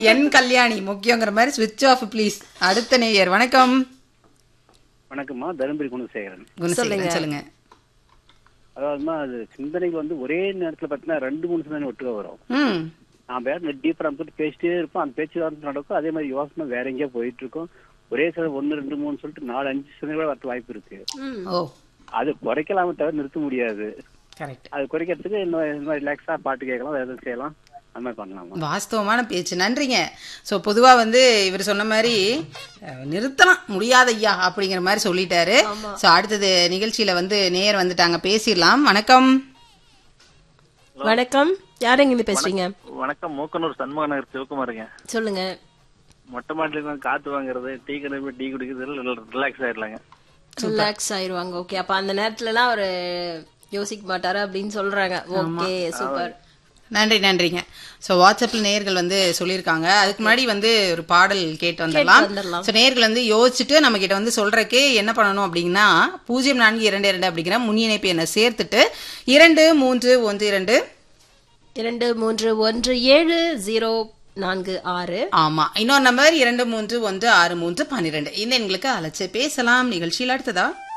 என் கல்யாணி முக்கியங்கிற மாதிரி சுவிட்ச் of please அடுத்த நேயர் வணக்கம் வணக்கம்மா தருமபுரி குணசேகரன் குணசேகரன் சொல்லுங்க அதாவதுமா அது சிந்தனைகள் வந்து ஒரே நேரத்துல பார்த்தீங்கன்னா ரெண்டு மூணு சிந்தனை ஒட்டுக்க வரும் ம் நான் வேற டீப்பரா போட்டு பேசிட்டே இருப்போம் அந்த பேச்சு வார்த்தை நடக்கும் அதே மாதிரி யோசனை வேற எங்கேயோ போயிட்டு இருக்கும் ஒரே சில ஒன்னு ரெண்டு மூணு சொல்லிட்டு நாலு அஞ்சு சிந்தனைகள் வரது வாய்ப்பு இருக்கு ஓ அது குறைக்கலாமே தவிர நிறுத்த முடியாது கரெக்ட் அது குறைக்கிறதுக்கு இன்னும் இந்த மாதிரி ரிலாக்ஸா பாட்டு கேட்கலாம் வேற எதுவும் செய்யலாம் அந்த மாதிரி பண்ணலாமா வாஸ்தவமான பேச்சு நன்றிங்க ஸோ பொதுவாக வந்து இவர் சொன்ன மாதிரி அஹ், நிறுத்தலாம் முடியாத ஐயா அப்படிங்கிற மாதிரி சொல்லிட்டாரு ஸோ அடுத்தது நிகழ்ச்சியில வந்து நேயர் வந்துட்டாங்க பேசிடலாம் வணக்கம் வணக்கம் யார் எங்க இருந்து பேசுறீங்க வணக்கம் மூக்கனூர் சண்முக நகர் சிவகுமாருங்க சொல்லுங்க மொட்டை மாட்டில இருந்து காத்து வாங்குறது டீ கடை போய் டீ குடிக்கிறது ரிலாக்ஸ் ஆயிடலாங்க ரிலாக்ஸ் ஆயிருவாங்க ஓகே அப்ப அந்த நேரத்துலலாம் அவரு யோசிக்க மாட்டாரு அப்படின்னு சொல்றாங்க ஓகே சூப்பர் நன்றி நன்றிங்க ஸோ வாட்ஸ்அப்பில் நேயர்கள் வந்து சொல்லியிருக்காங்க அதுக்கு முன்னாடி வந்து ஒரு பாடல் கேட்டு வந்துடலாம் வந்துடலாம். ஸோ நேயர்கள் வந்து யோசிச்சுட்டு நம்ம கிட்ட வந்து சொல்றக்கே என்ன பண்ணணும் அப்படின்னா பூஜ்ஜியம் நான்கு இரண்டு இரண்டு அப்படிங்கிற முன் இணைப்பு எண்ணை சேர்த்துட்டு இரண்டு மூன்று ஒன்று இரண்டு இரண்டு மூன்று ஒன்று ஏழு ஜீரோ நான்கு ஆறு ஆமா இன்னொரு நம்பர் இரண்டு மூன்று ஒன்று ஆறு மூன்று பன்னிரெண்டு இந்த எண்களுக்கு அழைச்சு பேசலாம் நிகழ்ச்சியில் அடுத்ததா